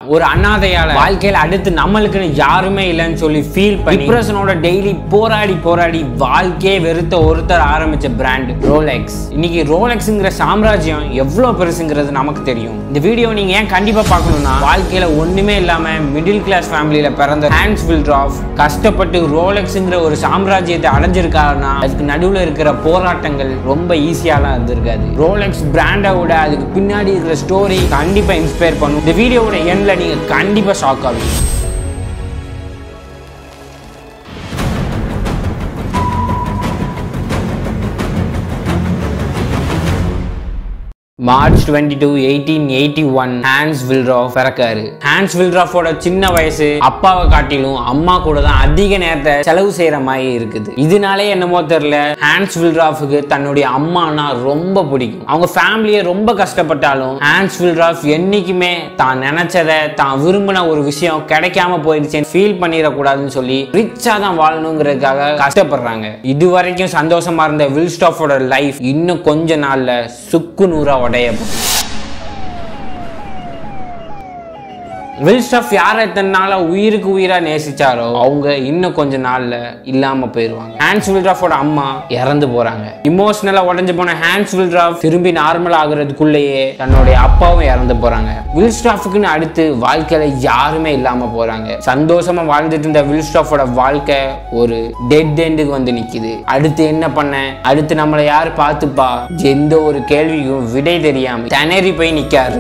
ஒரு அனாதையால வாழ்க்கையில அடுத்து நம்மளுக்குன்னு யாருமே இல்லைன்னு சொல்லி ஃபீல் பண்ணி டிப்ரெஷனோட டெய்லி போராடி போராடி வாழ்க்கையே வெறுத்த ஒருத்தர் ஆரம்பிச்ச பிராண்ட் ரோலெக்ஸ் இன்னைக்கு ரோலெக்ஸ்ங்கிற சாம்ராஜ்யம் எவ்வளவு பெருசுங்கிறது நமக்கு தெரியும் இந்த வீடியோ நீங்க ஏன் கண்டிப்பா பார்க்கணும்னா வாழ்க்கையில ஒண்ணுமே இல்லாம மிடில் கிளாஸ் ஃபேமிலியில பிறந்த ஹேண்ட்ஸ் வில்ட்ராஃப் கஷ்டப்பட்டு ரோலெக்ஸ்ங்கிற ஒரு சாம்ராஜ்யத்தை அடைஞ்சிருக்காருன்னா அதுக்கு நடுவுல இருக்கிற போராட்டங்கள் ரொம்ப ஈஸியாலாம் இருந்திருக்காது ரோலெக்ஸ் பிராண்டை விட அதுக்கு பின்னாடி இருக்கிற ஸ்டோரி கண்டிப்பா இன்ஸ்பயர் பண்ணும் இந்த வீடியோவோட எண்ட்ல நீங்க கண்டிப்பா ஷாக் ஆவீங்க March twenty two eighteen eighty one Hans வில்ராஃப் பிறக்காரு ஹான்ஸ் வில்ராஃபோட சின்ன வயசு அப்பாவை காட்டிலும் அம்மா கூட தான் அதிக நேரத்தை செலவு செய்யற மாதிரி இருக்குது இதனாலே என்னமோ தெரியல ஹான்ஸ் வில்ராஃபுக்கு தன்னுடைய அம்மானா ரொம்ப பிடிக்கும் அவங்க ஃபேமிலியை ரொம்ப கஷ்டப்பட்டாலும் ஹான்ஸ் வில்ராஃப் என்னைக்குமே தான் நினைச்சதை தான் விரும்பின ஒரு விஷயம் கிடைக்காம போயிடுச்சேன்னு ஃபீல் பண்ணிடக்கூடாதுன்னு சொல்லி ரிச்சா தான் வாழணுங்கிறதுக்காக கஷ்டப்படுறாங்க இது வரைக்கும் சந்தோஷமா இருந்த வில்ஸ்டாஃபோட லைஃப் இன்னும் கொஞ்ச நாள்ல சுக்கு நூறா உடைய போகுது. வில்ஸ்டஃப் யாரை இத்தனை நாளா உயிருக்கு உயிரா நேசிச்சாரோ அவங்க இன்னும் கொஞ்ச நாள்ல இல்லாம போயிருவாங்க ஹான்ஸ் வில்ட்ராஃபோட அம்மா இறந்து போறாங்க இமோஷனலா உடஞ்சு போன ஹான்ஸ் வில்ட்ராஃப் திரும்பி நார்மல் ஆகுறதுக்குள்ளேயே தன்னுடைய அப்பாவும் இறந்து போறாங்க வில்ஸ்டாஃபுக்குன்னு அடுத்து வாழ்க்கையில யாருமே இல்லாம போறாங்க சந்தோஷமா வாழ்ந்துட்டு இருந்த வில்ஸ்டாஃபோட வாழ்க்கை ஒரு டெட் எண்டுக்கு வந்து நிக்குது அடுத்து என்ன பண்ண அடுத்து நம்மளை யார் பார்த்துப்பா எந்த ஒரு கேள்விக்கும் விடை தெரியாம திணறி போய் நிக்காரு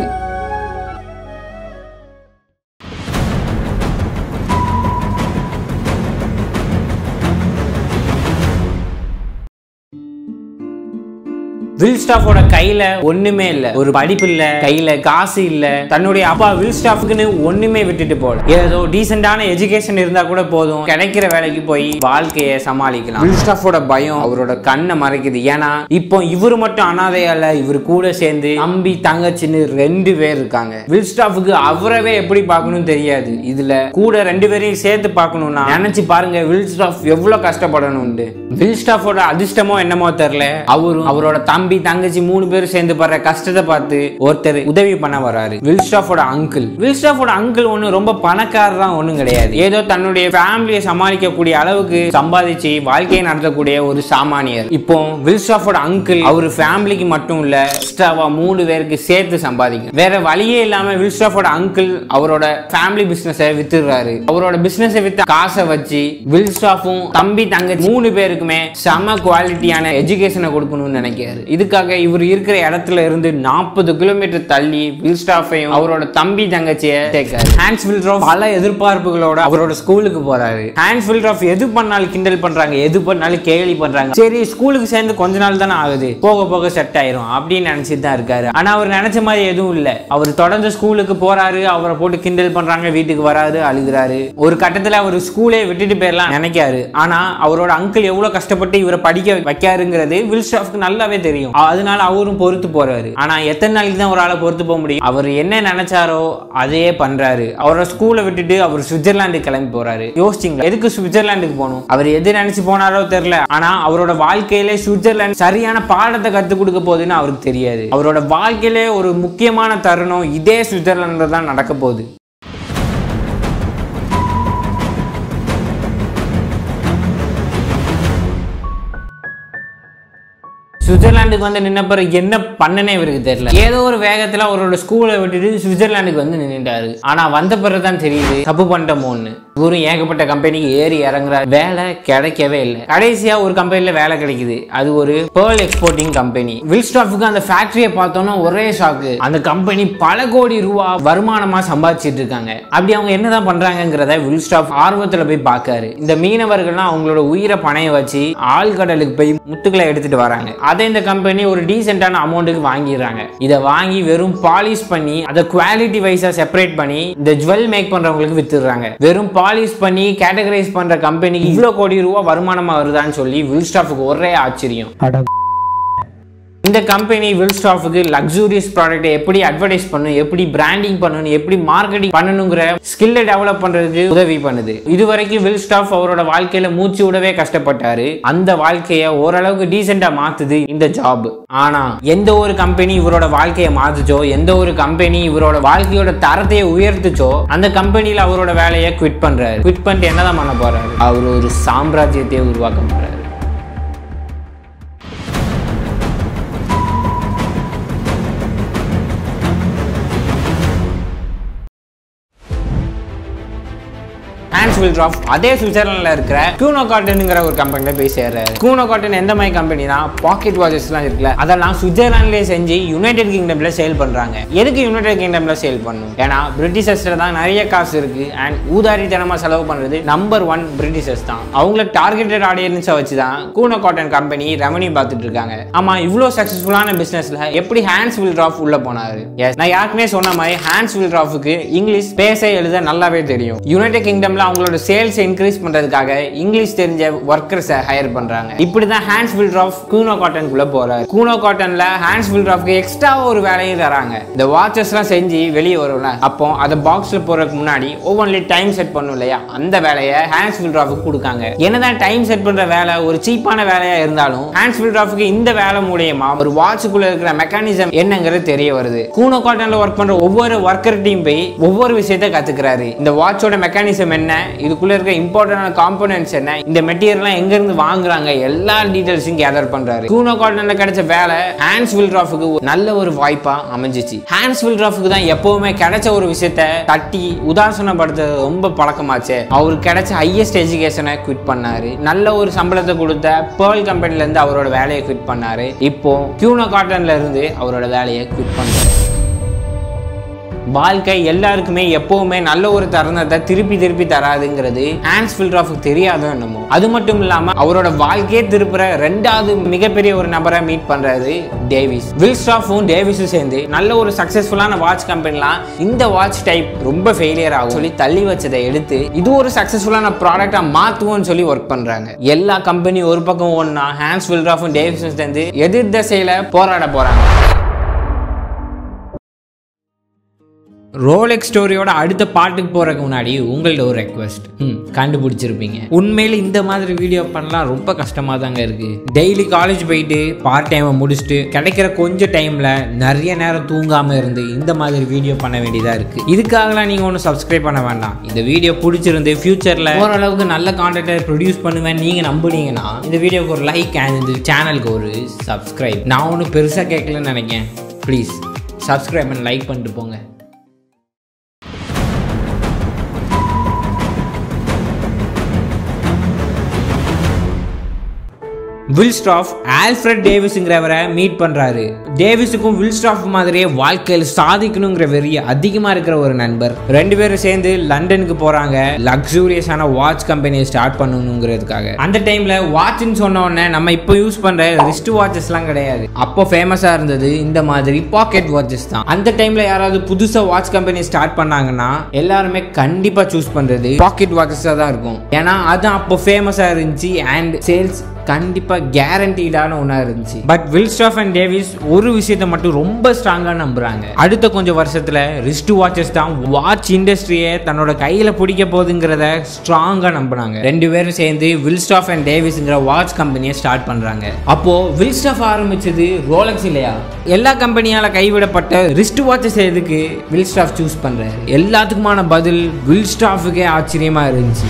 வில்ஸ்டாஃபோட கையில ஒண்ணுமே இல்ல ஒரு படிப்பு இல்ல கையில காசு இல்ல தன்னுடைய அப்பா வில்ஸ்டாஃபுக்குன்னு ஒண்ணுமே விட்டுட்டு போல ஏதோ டீசென்டான எஜுகேஷன் இருந்தா கூட போதும் கிடைக்கிற வேலைக்கு போய் வாழ்க்கைய சமாளிக்கலாம் வில்ஸ்டாஃபோட பயம் அவரோட கண்ணை மறைக்குது ஏன்னா இப்போ இவரு மட்டும் அனாதையால இவர் கூட சேர்ந்து தம்பி தங்கச்சின்னு ரெண்டு பேர் இருக்காங்க வில்ஸ்டாஃபுக்கு அவரவே எப்படி பார்க்கணும்னு தெரியாது இதுல கூட ரெண்டு பேரையும் சேர்த்து பார்க்கணும்னா நினைச்சு பாருங்க வில்ஸ்டாஃப் எவ்வளவு கஷ்டப்படணும்னு வில்ஸ்டாஃபோட அதிர்ஷ்டமோ என்னமோ தெரியல அவரும் அவரோட தம்பி தங்கச்சி மூணு பேரும் சேர்ந்து படுற கஷ்டத்தை பார்த்து ஒருத்தர் உதவி பண்ண வராரு வில்ஸ்டாஃபோட அங்கிள் வில்ஸ்டாஃபோட அங்கிள் ஒண்ணு ரொம்ப பணக்காரர் ஒண்ணும் கிடையாது ஏதோ தன்னுடைய ஃபேமிலியை சமாளிக்கக்கூடிய அளவுக்கு சம்பாதிச்சு வாழ்க்கையை நடத்தக்கூடிய ஒரு சாமானியர் இப்போ வில்ஸ்டாஃபோட அங்கிள் அவர் ஃபேமிலிக்கு மட்டும் இல்ல எக்ஸ்ட்ராவா மூணு பேருக்கு சேர்த்து சம்பாதிக்கும் வேற வழியே இல்லாம வில்ஸ்டாஃபோட அங்கிள் அவரோட ஃபேமிலி பிசினஸை வித்துடுறாரு அவரோட பிசினஸை வித்த காசை வச்சு வில்ஸ்டாஃபும் தம்பி தங்கச்சி மூணு பேருக்குமே செம குவாலிட்டியான எஜுகேஷனை கொடுக்கணும்னு நினைக்கிறாரு இதுக்காக இவர் இருக்கிற இடத்துல இருந்து நாற்பது கிலோமீட்டர் தள்ளி வில்ஸ்டாஃபையும் அவரோட தம்பி தங்கச்சியை சேர்க்காரு ஹான்ஸ் வில்ட்ராஃப் பல எதிர்பார்ப்புகளோட அவரோட ஸ்கூலுக்கு போறாரு ஹான்ஸ் வில்ட்ராஃப் எது பண்ணாலும் கிண்டல் பண்றாங்க எது பண்ணாலும் கேலி பண்றாங்க சரி ஸ்கூலுக்கு சேர்ந்து கொஞ்ச நாள் தானே ஆகுது போக போக செட் ஆயிரும் அப்படின்னு நினைச்சிட்டு தான் இருக்காரு ஆனா அவர் நினைச்ச மாதிரி எதுவும் இல்ல அவர் தொடர்ந்து ஸ்கூலுக்கு போறாரு அவரை போட்டு கிண்டல் பண்றாங்க வீட்டுக்கு வராரு அழுகுறாரு ஒரு கட்டத்துல அவர் ஸ்கூலே விட்டுட்டு போயிடலாம் நினைக்காரு ஆனா அவரோட அங்கிள் எவ்வளவு கஷ்டப்பட்டு இவரை படிக்க வைக்காருங்கிறது வில்ஸ்டாஃப்க்கு நல்லாவே தெரியும் அதனால அவரும் பொறுத்து போறாரு ஆனா எத்தனை நாளைக்கு தான் ஒரு ஆளை பொறுத்து போக முடியும் அவர் என்ன நினைச்சாரோ அதையே பண்றாரு அவரோட ஸ்கூலை விட்டுட்டு அவர் சுவிட்சர்லாந்துக்கு கிளம்பி போறாரு யோசிச்சிங்களா எதுக்கு சுவிட்சர்லாந்துக்கு போகணும் அவர் எது நினைச்சு போனாரோ தெரியல ஆனா அவரோட வாழ்க்கையிலே சுவிட்சர்லாந்து சரியான பாடத்தை கத்துக் கொடுக்க போகுதுன்னு அவருக்கு தெரியாது அவரோட வாழ்க்கையிலே ஒரு முக்கியமான தருணம் இதே சுவிட்சர்லாந்துல தான் நடக்க போகுது சுவிட்சர்லாந்துக்கு வந்து நின்ன பிறகு என்ன பண்ணனே இவருக்கு தெரியல ஏதோ ஒரு வேகத்துல அவரோட ஸ்கூலை விட்டுட்டு சுவிட்சர்லாந்துக்கு வந்து நின்னுட்டாரு ஆனா வந்த பிறகு தான் தெரியுது தப்பு பண்ணிட்டோமோன்னு இவரும் ஏகப்பட்ட கம்பெனிக்கு ஏறி இறங்குறாரு வேலை கிடைக்கவே இல்லை கடைசியா ஒரு கம்பெனில வேலை கிடைக்குது அது ஒரு பேர்ல் எக்ஸ்போர்ட்டிங் கம்பெனி வில்ஸ்டாஃபுக்கு அந்த ஃபேக்டரியை பார்த்தோன்னா ஒரே ஷாக்கு அந்த கம்பெனி பல கோடி ரூபா வருமானமா சம்பாதிச்சிட்டு இருக்காங்க அப்படி அவங்க என்னதான் பண்றாங்கங்கிறத வில்ஸ்டாஃப் ஆர்வத்துல போய் பார்க்காரு இந்த மீனவர்கள்லாம் அவங்களோட உயிரை பணைய வச்சு ஆழ்கடலுக்கு போய் முத்துக்களை எடுத்துட்டு வராங்க அதை இந்த கம்பெனி ஒரு டீசென்டான அமௌண்ட்டுக்கு வாங்கிடுறாங்க இதை வாங்கி வெறும் பாலிஷ் பண்ணி அதை குவாலிட்டி வைஸா செப்பரேட் பண்ணி இந்த ஜுவல் மேக் பண்றவங்களுக்கு வித்துடுறாங்க வெறும் பாலிஷ் பண்ணி கேட்டகரைஸ் பண்ற கம்பெனிக்கு இவ்வளோ கோடி ரூபா வருமானமா வருதான்னு சொல்லி வில்ஸ்டாஃபுக்கு ஒரே ஆச்சரியம் இந்த கம்பெனி வில்ஸ்டாஃபுக்கு லக்ஸூரியஸ் ப்ராடக்ட்டை எப்படி அட்வர்டைஸ் பண்ணணும் எப்படி பிராண்டிங் பண்ணணும் எப்படி மார்க்கெட்டிங் பண்ணணுங்கிற ஸ்கில்லை டெவலப் பண்றதுக்கு உதவி பண்ணுது இது வரைக்கும் வில்ஸ்டாஃப் அவரோட வாழ்க்கையில மூச்சு விடவே கஷ்டப்பட்டாரு அந்த வாழ்க்கையை ஓரளவுக்கு டீசெண்டா மாத்துது இந்த ஜாப் ஆனா எந்த ஒரு கம்பெனி இவரோட வாழ்க்கையை மாத்துச்சோ எந்த ஒரு கம்பெனி இவரோட வாழ்க்கையோட தரத்தையே உயர்த்துச்சோ அந்த கம்பெனில அவரோட வேலையை குவிட் பண்றாரு குவிட் பண்ணிட்டு என்னதான் பண்ண போறாரு அவர் ஒரு சாம்ராஜ்யத்தையே உருவாக்க போறாரு ஹேண்ட்ஸ் வில் ட்ராப் அதே சுவிட்சர்லாண்டில் இருக்கிற கூனோ காட்டனுங்கிற ஒரு கம்பெனில போய் சேர்றாரு கூனோ காட்டன் எந்த மாதிரி கம்பெனினா பாக்கெட் வாட்சஸ்லாம் இருக்குல்ல அதெல்லாம் சுவிட்சர்லாண்ட்லேயே செஞ்சு யுனைடெட் கிங்டம்ல சேல் பண்றாங்க எதுக்கு யுனைடெட் கிங்டம்ல சேல் பண்ணும் ஏன்னா பிரிட்டிஷர்ஸ்ல தான் நிறைய காசு இருக்கு அண்ட் ஊதாரித்தனமா செலவு பண்றது நம்பர் ஒன் பிரிட்டிஷர்ஸ் தான் அவங்கள டார்கெட்டட் ஆடியன்ஸை வச்சு தான் கூனோ காட்டன் கம்பெனி ரெவன்யூ பார்த்துட்டு இருக்காங்க ஆமா இவ்வளோ சக்ஸஸ்ஃபுல்லான பிசினஸ்ல எப்படி ஹேண்ட்ஸ் வில் ட்ராப் உள்ள போனாரு எஸ் நான் யாருக்குமே சொன்ன மாதிரி ஹேண்ட்ஸ் வில் ட்ராஃபுக்கு இங்கிலீஷ் பேச எழுத நல்லாவே தெரியும் யுனைடெட் கிங்டம்ல அவங்களோட சேல்ஸ் இன்க்ரீஸ் பண்றதுக்காக இங்கிலீஷ் தெரிஞ்ச ஒர்க்கர்ஸை ஹையர் பண்றாங்க இப்படி தான் ஹேண்ட்ஸ் வில் ட்ராஃப் கூனோ காட்டனுக்குள்ள போறாரு கூனோ காட்டன்ல ஹேண்ட்ஸ் வில் ட்ராஃப்க்கு எக்ஸ்ட்ரா ஒரு வேலையும் தராங்க இந்த வாட்சஸ்லாம் செஞ்சு வெளியே வரும்ல அப்போ அதை பாக்ஸ்ல போறதுக்கு முன்னாடி ஒவ்வொன்லி டைம் செட் பண்ணும் இல்லையா அந்த வேலையை ஹேண்ட்ஸ் வில் ட்ராஃபுக்கு கொடுக்காங்க என்னதான் டைம் செட் பண்ற வேலை ஒரு சீப்பான வேலையா இருந்தாலும் ஹேண்ட்ஸ் வில் ட்ராஃபுக்கு இந்த வேலை மூலியமா ஒரு வாட்சுக்குள்ள இருக்கிற மெக்கானிசம் என்னங்கிறது தெரிய வருது கூனோ காட்டன்ல ஒர்க் பண்ற ஒவ்வொரு ஒர்க்கர்ட்டையும் போய் ஒவ்வொரு விஷயத்த கத்துக்கிறாரு இந்த வாட்சோட மெக்கானிசம் என்ன இதுக்குள்ள இருக்க இம்பார்ட்டன்டான காம்போனன்ட்ஸ் என்ன இந்த மெட்டீரியல்லாம் எங்க இருந்து வாங்குறாங்க எல்லா டீடைல்ஸையும் கேதர் பண்றாரு கூனோ காட்டன்ல கிடைச்ச வேலை ஹேண்ட்ஸ் வில் ட்ராஃபுக்கு நல்ல ஒரு வாய்ப்பா அமைஞ்சிச்சு ஹேண்ட்ஸ் வில் ட்ராஃபுக்கு தான் எப்பவுமே கிடைச்ச ஒரு விஷயத்த தட்டி உதாசனப்படுத்துறது ரொம்ப பழக்கமாச்சு அவருக்கு கிடைச்ச ஹையஸ்ட் எஜுகேஷனை குவிட் பண்ணாரு நல்ல ஒரு சம்பளத்தை கொடுத்த பேர்ல் கம்பெனில இருந்து அவரோட வேலையை குவிட் பண்ணாரு இப்போ கியூனோ காட்டன்ல இருந்து அவரோட வேலையை குவிட் பண்றாரு வாழ்க்கை எல்லாருக்குமே எப்பவுமே நல்ல ஒரு தருணத்தை திருப்பி திருப்பி தராதுங்கிறது ஹேண்ட்ஸ் ஃபில்ட்ராஃபுக்கு தெரியாதோ என்னமோ அது மட்டும் இல்லாம அவரோட வாழ்க்கையே திருப்புற ரெண்டாவது மிகப்பெரிய ஒரு நபரை மீட் பண்றாரு டேவிஸ் வில்ஸ்டாஃபும் டேவிஸும் சேர்ந்து நல்ல ஒரு சக்சஸ்ஃபுல்லான வாட்ச் கம்பெனிலாம் இந்த வாட்ச் டைப் ரொம்ப ஃபெயிலியர் ஆகும் சொல்லி தள்ளி வச்சதை எடுத்து இது ஒரு சக்சஸ்ஃபுல்லான ப்ராடக்டா மாத்துவோம்னு சொல்லி ஒர்க் பண்றாங்க எல்லா கம்பெனி ஒரு பக்கம் ஒன்னா ஹேண்ட்ஸ் ஃபில்ட்ராஃபும் டேவிஸும் சேர்ந்து எதிர் திசையில போராட போறாங்க ரோலெக்ஸ் ஸ்டோரியோட அடுத்த பாட்டுக்கு போறதுக்கு முன்னாடி உங்கள்ட்ட ஒரு ரெக்வஸ்ட் ம் கண்டுபிடிச்சிருப்பீங்க உண்மையில இந்த மாதிரி வீடியோ பண்ணலாம் ரொம்ப கஷ்டமாக தாங்க இருக்கு டெய்லி காலேஜ் போயிட்டு பார்ட் டைமை முடிச்சுட்டு கிடைக்கிற கொஞ்சம் டைம்ல நிறைய நேரம் தூங்காம இருந்து இந்த மாதிரி வீடியோ பண்ண வேண்டியதா இருக்கு இதுக்காகலாம் நீங்க ஒன்றும் சப்ஸ்கிரைப் பண்ண வேண்டாம் இந்த வீடியோ பிடிச்சிருந்து ஃபியூச்சர்ல ஓரளவுக்கு நல்ல கான்டென்ட்டை ப்ரொடியூஸ் பண்ணுவேன் நீங்க நம்புனீங்கன்னா இந்த வீடியோக்கு ஒரு லைக் அண்ட் இந்த சேனலுக்கு ஒரு சப்ஸ்கிரைப் நான் ஒன்றும் பெருசாக கேட்கலன்னு நினைக்கிறேன் ப்ளீஸ் சப்ஸ்கிரைப் பண்ணி லைக் பண்ணிட்டு போங்க வில்ஸ்டாஃப் ஆல்ஃபிரட் டேவிஸ்ங்கிறவரை மீட் பண்றாரு டேவிஸுக்கும் வில்ஸ்டாஃப் மாதிரியே வாழ்க்கையில் சாதிக்கணுங்கிற வெறிய அதிகமா இருக்கிற ஒரு நண்பர் ரெண்டு பேரும் சேர்ந்து லண்டனுக்கு போறாங்க லக்ஸூரியஸான வாட்ச் கம்பெனியை ஸ்டார்ட் பண்ணணுங்கிறதுக்காக அந்த டைம்ல வாட்ச்னு சொன்ன உடனே நம்ம இப்போ யூஸ் பண்ற ரிஸ்ட் வாட்சஸ்லாம் கிடையாது அப்போ ஃபேமஸா இருந்தது இந்த மாதிரி பாக்கெட் வாட்சஸ் தான் அந்த டைம்ல யாராவது புதுசா வாட்ச் கம்பெனி ஸ்டார்ட் பண்ணாங்கன்னா எல்லாருமே கண்டிப்பா சூஸ் பண்றது பாக்கெட் வாட்சஸா தான் இருக்கும் ஏன்னா அது அப்போ ஃபேமஸா இருந்துச்சு அண்ட் சேல்ஸ் கண்டிப்பா கேரண்டீடான ஒன்றா இருந்துச்சு பட் வில்ஸ்டாஃப் அண்ட் டேவிஸ் ஒரு விஷயத்தை மட்டும் ரொம்ப ஸ்ட்ராங்கா நம்புறாங்க அடுத்த கொஞ்சம் வருஷத்துல ரிஸ்ட் வாட்சஸ் தான் வாட்ச் இண்டஸ்ட்ரியை தன்னோட கையில பிடிக்க போகுதுங்கிறத ஸ்ட்ராங்கா நம்புனாங்க ரெண்டு பேரும் சேர்ந்து வில்ஸ்டாஃப் அண்ட் டேவிஸ்ங்கிற வாட்ச் கம்பெனியை ஸ்டார்ட் பண்றாங்க அப்போ வில்ஸ்டாஃப் ஆரம்பிச்சது ரோலக்ஸ் இல்லையா எல்லா கம்பெனியால கைவிடப்பட்ட ரிஸ்ட் வாட்சஸ் எதுக்கு வில்ஸ்டாஃப் சூஸ் பண்றாரு எல்லாத்துக்குமான பதில் வில்ஸ்டாஃபுக்கே ஆச்சரியமா இருந்துச்சு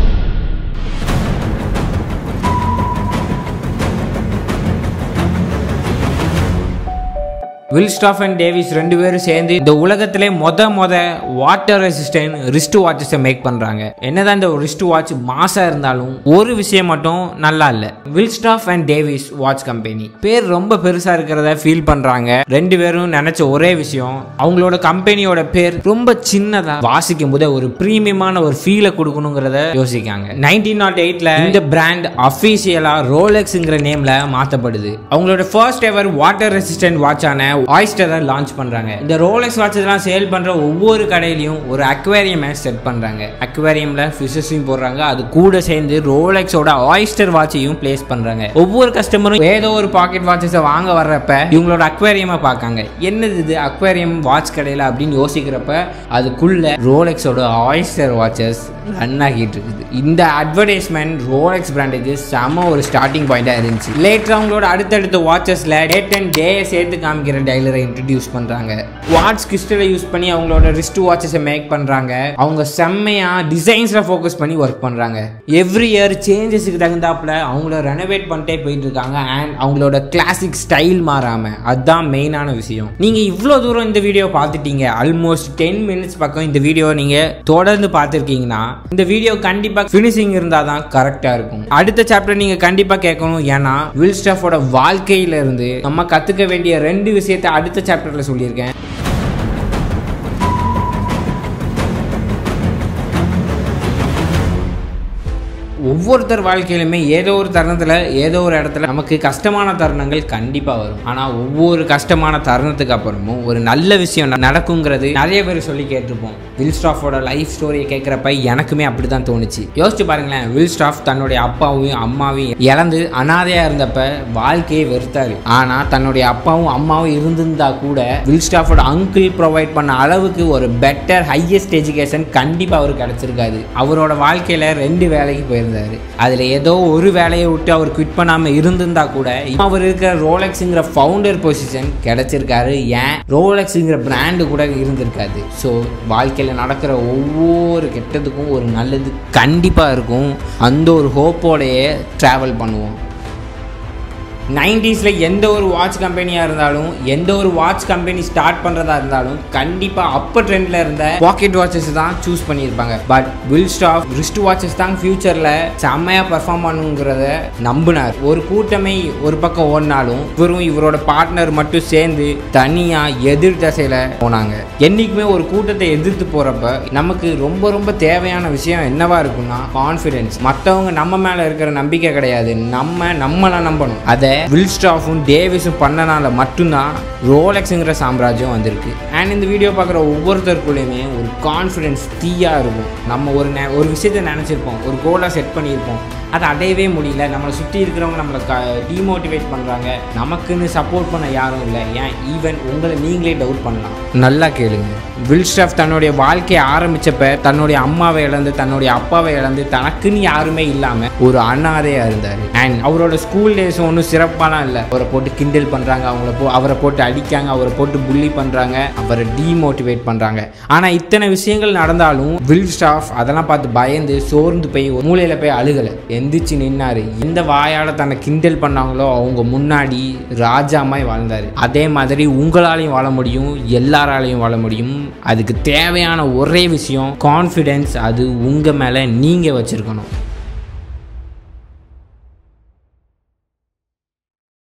வில்ஸ்டாஃப் அண்ட் டேவிஸ் ரெண்டு பேரும் சேர்ந்து இந்த உலகத்திலே மொத மொத வாட்டர் ரெசிஸ்டன்ட் ரிஸ்ட் வாட்சஸை மேக் பண்றாங்க என்னதான் இந்த ரிஸ்ட் வாட்ச் மாசா இருந்தாலும் ஒரு விஷயம் மட்டும் நல்லா இல்ல Wilsdorf and Davis watch company பேர் ரொம்ப பெருசா இருக்கிறத ஃபீல் பண்றாங்க ரெண்டு பேரும் நினைச்ச ஒரே விஷயம் அவங்களோட கம்பெனியோட பேர் ரொம்ப சின்னதா வாசிக்கும் போது ஒரு பிரீமியமான ஒரு ஃபீலை கொடுக்கணுங்கிறத யோசிக்காங்க நைன்டீன் நாட் எயிட்ல இந்த பிராண்ட் அஃபீஷியலாக ரோலெக்ஸுங்கிற நேமில் மாற்றப்படுது அவங்களோட ஃபர்ஸ்ட் எவர் வாட்டர் ரெசிஸ்டன்ட் வாட்சான ஆயிஸ்டரை லான்ச் பண்ணுறாங்க இந்த ரோலெக்ஸ் வாட்ச் எல்லாம் சேல் பண்ணுற ஒவ்வொரு கடையிலையும் ஒரு அக்வேரியமை செட் பண்ணுறாங்க அக்வேரியமில் ஃபிஷஸையும் போடுறாங்க அது கூட சேர்ந்து ரோலெக்ஸோட ஆயிஸ்டர் வாட்சையும் பிளேஸ் பண்ணுறாங்க ஒவ்வொரு கஸ்டமரும் ஏதோ ஒரு பாக்கெட் வாட்சஸை வாங்க வர்றப்ப இவங்களோட அக்வேரியமை பார்க்காங்க என்னது இது அக்வேரியம் வாட்ச் கடையில் அப்படின்னு யோசிக்கிறப்ப அதுக்குள்ள ரோலெக்ஸோட ஆயிஸ்டர் வாட்சஸ் ரன் ஆகிட்டு இருக்குது இந்த அட்வர்டைஸ்மெண்ட் ரோலெக்ஸ் பிராண்டுக்கு செம ஒரு ஸ்டார்டிங் பாயிண்டாக இருந்துச்சு லேட்டர் அவங்களோட அடுத்தடுத்த வாட்சஸில் டேட் அண்ட் டே சேர்த்து காமிக்கிற டைலரை இன்ட்ரடியூஸ் பண்ணுறாங்க வாட்ச் கிறிஸ்டலை யூஸ் பண்ணி அவங்களோட ரிஸ்ட் வாட்சஸை மேக் பண்ணுறாங்க அவங்க செம்மையாக டிசைன்ஸில் ஃபோக்கஸ் பண்ணி ஒர்க் பண்ணுறாங்க எவ்ரி இயர் சேஞ்சஸுக்கு தகுந்தாப்புல அவங்கள ரெனோவேட் பண்ணிட்டே போயிட்டு இருக்காங்க அண்ட் அவங்களோட கிளாசிக் ஸ்டைல் மாறாமல் அதுதான் மெயினான விஷயம் நீங்கள் இவ்வளோ தூரம் இந்த வீடியோ பார்த்துட்டீங்க ஆல்மோஸ்ட் டென் மினிட்ஸ் பக்கம் இந்த வீடியோ நீங்கள் தொடர்ந்து பார்த்துருக்கீங்கன்னா இந்த வீடியோ கண்டிப்பாக ஃபினிஷிங் இருந்தால் தான் கரெக்டாக இருக்கும் அடுத்த சாப்டர் நீங்கள் கண்டிப்பாக கேட்கணும் ஏன்னா வில் ஸ்டாஃபோட வாழ்க்கையில இருந்து நம்ம கற்றுக்க வேண்டிய ரெண்டு விஷயத்தை அடுத்த சாப்டரில் சொல்லியிருக்கேன் ஒவ்வொருத்தர் வாழ்க்கையிலுமே ஏதோ ஒரு தருணத்தில் ஏதோ ஒரு இடத்துல நமக்கு கஷ்டமான தருணங்கள் கண்டிப்பாக வரும் ஆனால் ஒவ்வொரு கஷ்டமான தருணத்துக்கு அப்புறமும் ஒரு நல்ல விஷயம் ந- நடக்குங்கிறது நிறைய பேர் சொல்லி கேட்டிருப்போம் வில் ஸ்டாஃபோட லைஃப் ஸ்டோரியை கேட்குறப்ப எனக்குமே அப்படி தான் தோணுச்சு யோசிச்சு பாருங்களேன் வில் ஸ்டாஃப் தன்னுடைய அப்பாவையும் அம்மாவையும் இழந்து அனாதையாக இருந்தப்ப வாழ்க்கையை வெறுத்தாரு ஆனால் தன்னுடைய அப்பாவும் அம்மாவும் இருந்திருந்தா கூட வில் ஸ்டாஃபோட அங்கிள் ப்ரொவைட் பண்ண அளவுக்கு ஒரு பெட்டர் ஹையஸ்ட் எஜுகேஷன் கண்டிப்பாக அவருக்கு கிடைச்சிருக்காது அவரோட வாழ்க்கையில் ரெண்டு வேலைக்கு போயிருந்தாரு அதில் ஏதோ ஒரு வேலையை விட்டு அவர் குவிட் பண்ணாமல் இருந்திருந்தா கூட இப்ப அவர் இருக்கிற ரோலெக்ஸுங்கிற ஃபவுண்டர் பொசிஷன் கிடைச்சிருக்காரு ஏன் ரோலெக்ஸுங்கிற பிராண்டு கூட இருந்திருக்காது ஸோ வாழ்க்கையில் நடக்கிற ஒவ்வொரு கெட்டதுக்கும் ஒரு நல்லது கண்டிப்பாக இருக்கும் அந்த ஒரு ஹோப்போடையே ட்ராவல் பண்ணுவோம் நைன்டிஸில் எந்த ஒரு வாட்ச் கம்பெனியாக இருந்தாலும் எந்த ஒரு வாட்ச் கம்பெனி ஸ்டார்ட் பண்ணுறதா இருந்தாலும் கண்டிப்பாக அப்போ ட்ரெண்டில் இருந்த பாக்கெட் வாட்சஸ் தான் சூஸ் பண்ணியிருப்பாங்க but Wilsdorf wrist watches தான் ஃபியூச்சரில் செம்மையாக பெர்ஃபார்ம் பண்ணுங்கிறத நம்பினார் ஒரு கூட்டமே ஒரு பக்கம் ஓடினாலும் இவரும் இவரோட பார்ட்னர் மட்டும் சேர்ந்து தனியாக எதிர் திசையில் போனாங்க என்றைக்குமே ஒரு கூட்டத்தை எதிர்த்து போகிறப்ப நமக்கு ரொம்ப ரொம்ப தேவையான விஷயம் என்னவா இருக்கும்னா கான்ஃபிடென்ஸ் மற்றவங்க நம்ம மேலே இருக்கிற நம்பிக்கை கிடையாது நம்ம நம்மளை நம்பணும் அதை வில் ஸ்டாஃபும் டேவிஸும் பண்ணனால மட்டும்தான் ரோலெக்ஸுங்கிற சாம்ராஜ்யம் வந்திருக்கு அண்ட் இந்த வீடியோ பார்க்குற ஒவ்வொருத்தருக்குள்ளேயுமே ஒரு கான்ஃபிடென்ஸ் தீயாக இருக்கும் நம்ம ஒரு நெ ஒரு விஷயத்தை நினச்சிருப்போம் ஒரு கோலாக செட் பண்ணியிருப்போம் அதை அடையவே முடியல நம்மளை சுற்றி இருக்கிறவங்க நம்மளை க டிமோட்டிவேட் பண்ணுறாங்க நமக்குன்னு சப்போர்ட் பண்ண யாரும் இல்லை ஏன் ஈவன் உங்களை நீங்களே டவுட் பண்ணலாம் நல்லா கேளுங்க வில் ஸ்டாஃப் தன்னுடைய வாழ்க்கையை ஆரம்பிச்சப்ப தன்னுடைய அம்மாவை இழந்து தன்னுடைய அப்பாவை இழந்து தனக்குன்னு யாருமே இல்லாமல் ஒரு அனாதையாக இருந்தார் அண்ட் அவரோட ஸ்கூல் டேஸும் ஒன்றும் சிறப்பாலாம் இல்லை அவரை போட்டு கிண்டல் பண்ணுறாங்க அவங்கள போ அவரை போட்டு அடிக்காங்க அவரை போட்டு புள்ளி பண்ணுறாங்க அவரை டீமோட்டிவேட் பண்ணுறாங்க ஆனால் இத்தனை விஷயங்கள் நடந்தாலும் வில் ஸ்டாஃப் அதெல்லாம் பார்த்து பயந்து சோர்ந்து போய் ஒரு மூலையில் போய் அழுகலை எந்திரிச்சு நின்னாரு எந்த வாயால் தன்னை கிண்டல் பண்ணாங்களோ அவங்க முன்னாடி ராஜாமாய் வாழ்ந்தார் அதே மாதிரி உங்களாலையும் வாழ முடியும் எல்லாராலையும் வாழ முடியும் அதுக்கு தேவையான ஒரே விஷயம் கான்ஃபிடென்ஸ் அது உங்கள் மேலே நீங்கள் வச்சுருக்கணும்